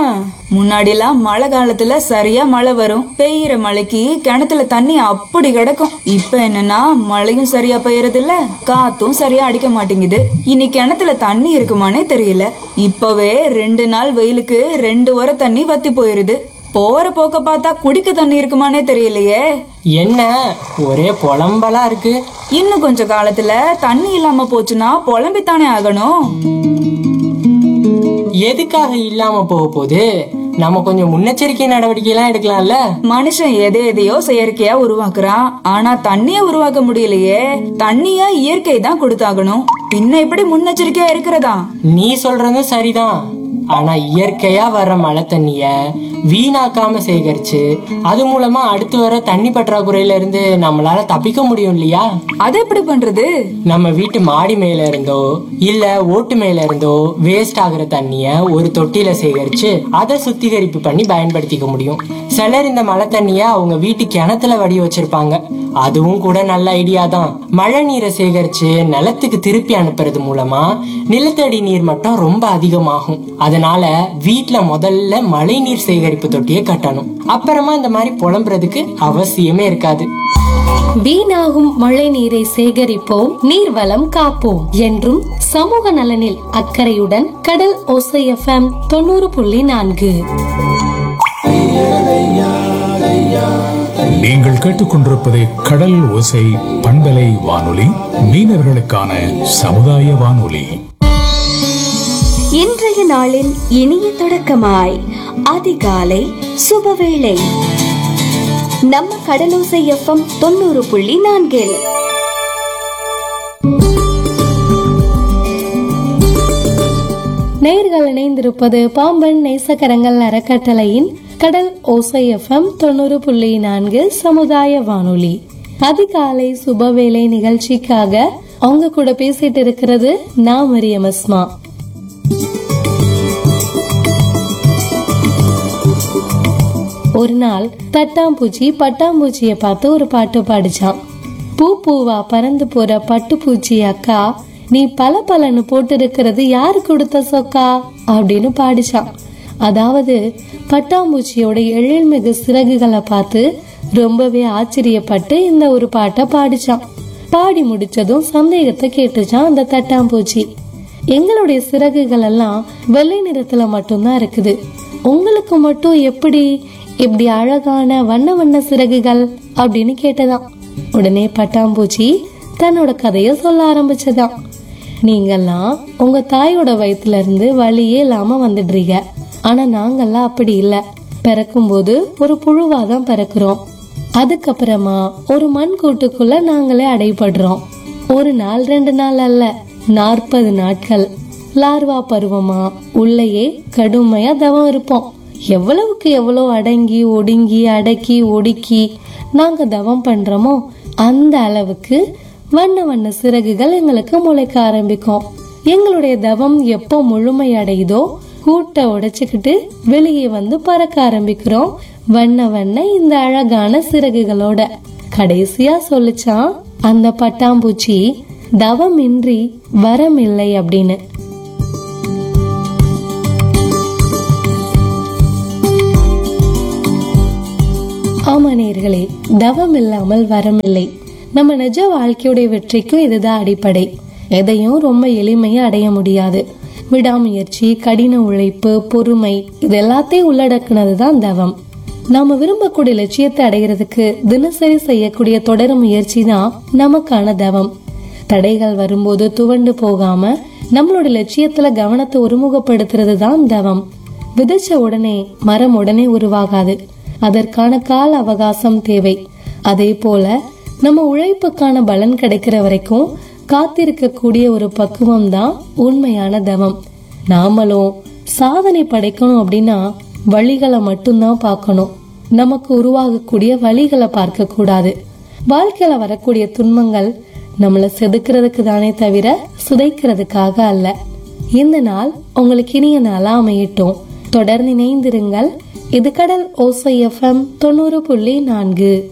முன்னாடிலாம் மழை காலத்துல சரியா மழை வரும் பெய்யற மழைக்கு கிணத்துல தண்ணி அப்படி கிடக்கும் இப்ப என்னன்னா மழையும் சரியா பெய்யறது இல்ல காத்தும் சரியா அடிக்க மாட்டேங்குது இனி கிணத்துல தண்ணி இருக்குமானே தெரியல இப்பவே ரெண்டு நாள் வெயிலுக்கு ரெண்டு வர தண்ணி வத்தி போயிருது போற போக்க பார்த்தா குடிக்க தண்ணி இருக்குமானே தெரியலையே என்ன ஒரே புலம்பலா இருக்கு இன்னும் கொஞ்ச காலத்துல தண்ணி இல்லாம போச்சுன்னா புலம்பித்தானே ஆகணும் எதுக்காக இல்லாம போக போகுது நம்ம கொஞ்சம் முன்னெச்சரிக்கை நடவடிக்கை எல்லாம் எடுக்கலாம்ல மனுஷன் எதை எதையோ செயற்கையா உருவாக்குறான் ஆனா தண்ணிய உருவாக்க முடியலையே தண்ணிய இயற்கை தான் கொடுத்தாகணும் பின்ன எப்படி முன்னெச்சரிக்கையா இருக்கிறதா நீ சொல்றதும் சரிதான் ஆனா இயற்கையா வர்ற மழை தண்ணிய வீணாக்காம சேகரிச்சு அது மூலமா அடுத்து வர தண்ணி பற்றாக்குறையில இருந்து நம்மளால தப்பிக்க முடியும் இல்லையா அது எப்படி பண்றது நம்ம வீட்டு மாடி மேல இருந்தோ இல்ல ஓட்டு மேல இருந்தோ வேஸ்ட் ஆகுற தண்ணிய ஒரு தொட்டியில சேகரிச்சு அதை சுத்திகரிப்பு பண்ணி பயன்படுத்திக்க முடியும் சிலர் இந்த மழை தண்ணிய அவங்க வீட்டு கிணத்துல வடி வச்சிருப்பாங்க அதுவும் கூட நல்ல ஐடியா தான் மழை நீரை சேகரிச்சு நிலத்துக்கு திருப்பி அனுப்புறது மூலமா நிலத்தடி நீர் மட்டம் ரொம்ப அதிகமாகும் அதனால வீட்ல முதல்ல மழை நீர் சேகரிப்பு தொட்டியை கட்டணும் அப்புறமா இந்த மாதிரி புலம்புறதுக்கு அவசியமே இருக்காது வீணாகும் மழை நீரை சேகரிப்போம் நீர்வளம் காப்போம் என்றும் சமூக நலனில் அக்கறையுடன் கடல் ஓசை எஃப்எம் தொண்ணூறு புள்ளி நான்கு நீங்கள் கேட்டுக்கொண்டிருப்பது கடல் ஓசை பண்பலை வானொலி மீனவர்களுக்கான சமுதாய வானொலி இன்றைய நாளின் இனிய தொடக்கமாய் அதிகாலை சுபவேளை நம்ம கடலோசை எஃப்எம் தொண்ணூறு புள்ளி நான்கில் நேர்கள் இணைந்திருப்பது பாம்பன் நேசக்கரங்கள் அறக்கட்டளையின் கடல் ஓசை எஃப்எம் தொண்ணூறு புள்ளி நான்கு சமுதாய வானொலி அதிகாலை சுபவேளை நிகழ்ச்சிக்காக அவங்க கூட பேசிட்டு இருக்கிறது நான் மரியம் அஸ்மா ஒரு நாள் தட்டாம்பூச்சி பட்டாம்பூச்சிய பார்த்து ஒரு பாட்டு பாடிச்சான் பூ பூவா பறந்து போற பட்டுப்பூச்சி அக்கா நீ பல பலன்னு போட்டு இருக்கிறது யாரு கொடுத்த சொக்கா அப்படின்னு பாடிச்சான் அதாவது பட்டாம்பூச்சியோட எழில்மிகு சிறகுகளை பார்த்து ரொம்பவே ஆச்சரியப்பட்டு இந்த ஒரு பாட்டை பாடிச்சான் பாடி முடிச்சதும் சந்தேகத்தை கேட்டுச்சான் அந்த தட்டாம்பூச்சி எங்களுடைய சிறகுகள் எல்லாம் வெள்ளை நிறத்துல மட்டும்தான் இருக்குது உங்களுக்கு மட்டும் எப்படி இப்படி அழகான வண்ண வண்ண சிறகுகள் அப்படின்னு கேட்டதாம் உடனே பட்டாம்பூச்சி தன்னோட கதைய சொல்ல ஆரம்பிச்சதாம் நீங்கெல்லாம் உங்க தாயோட வயித்துல இருந்து வழியே இல்லாம வந்துடுறீங்க ஆனா நாங்கெல்லாம் அப்படி இல்ல பிறக்கும்போது ஒரு புழுவாதான் பிறக்கிறோம் அதுக்கப்புறமா ஒரு மண் கூட்டுக்குள்ள நாங்களே அடைபடுறோம் ஒரு நாள் ரெண்டு நாள் அல்ல நாற்பது நாட்கள் லார்வா பருவமா உள்ளேயே கடுமையா தவம் இருப்போம் எவ்வளவுக்கு எவ்வளவு அடங்கி ஒடுங்கி அடக்கி ஒடுக்கி நாங்க தவம் பண்றோமோ அந்த அளவுக்கு வண்ண வண்ண சிறகுகள் எங்களுக்கு முளைக்க ஆரம்பிக்கும் எங்களுடைய தவம் எப்போ முழுமை அடையுதோ கூட்டை உடைச்சுக்கிட்டு வெளியே வந்து பறக்க ஆரம்பிக்கிறோம் வண்ண வண்ண இந்த அழகான சிறகுகளோட கடைசியா சொல்லிச்சான் அந்த பட்டாம்பூச்சி தவமின்றி வரமில்லை அப்படின்னு ஆமா நேர்களே தவம் இல்லாமல் வரமில்லை நம்ம நிஜ வாழ்க்கையுடைய வெற்றிக்கும் இதுதான் அடிப்படை எதையும் ரொம்ப எளிமையா அடைய முடியாது விடாமுயற்சி கடின உழைப்பு பொறுமை இது எல்லாத்தையும் உள்ளடக்குனது தான் தவம் நாம விரும்பக்கூடிய லட்சியத்தை அடைகிறதுக்கு தினசரி செய்யக்கூடிய தொடர் முயற்சி தான் நமக்கான தவம் தடைகள் வரும்போது துவண்டு போகாம நம்மளோட லட்சியத்துல கவனத்தை ஒருமுகப்படுத்துறது தான் தவம் விதைச்ச உடனே மரம் உடனே உருவாகாது அதற்கான கால அவகாசம் தேவை அதே போல நம்ம உழைப்புக்கான பலன் கிடைக்கிற வரைக்கும் காத்திருக்கக்கூடிய ஒரு பக்குவம் தான் உண்மையான தவம் நாமளும் சாதனை படைக்கணும் அப்படின்னா வழிகளை மட்டும்தான் பார்க்கணும் நமக்கு உருவாகக்கூடிய வழிகளை பார்க்க கூடாது வாழ்க்கையில வரக்கூடிய துன்பங்கள் நம்மள செதுக்கிறதுக்கு தானே தவிர சிதைக்கிறதுக்காக அல்ல இந்த நாள் உங்களுக்கு இனிய நாளா அமையட்டும் தொடர்ந்து இணைந்திருங்கள் இது கடல் ஓசை எஃப்எம் தொண்ணூறு புள்ளி நான்கு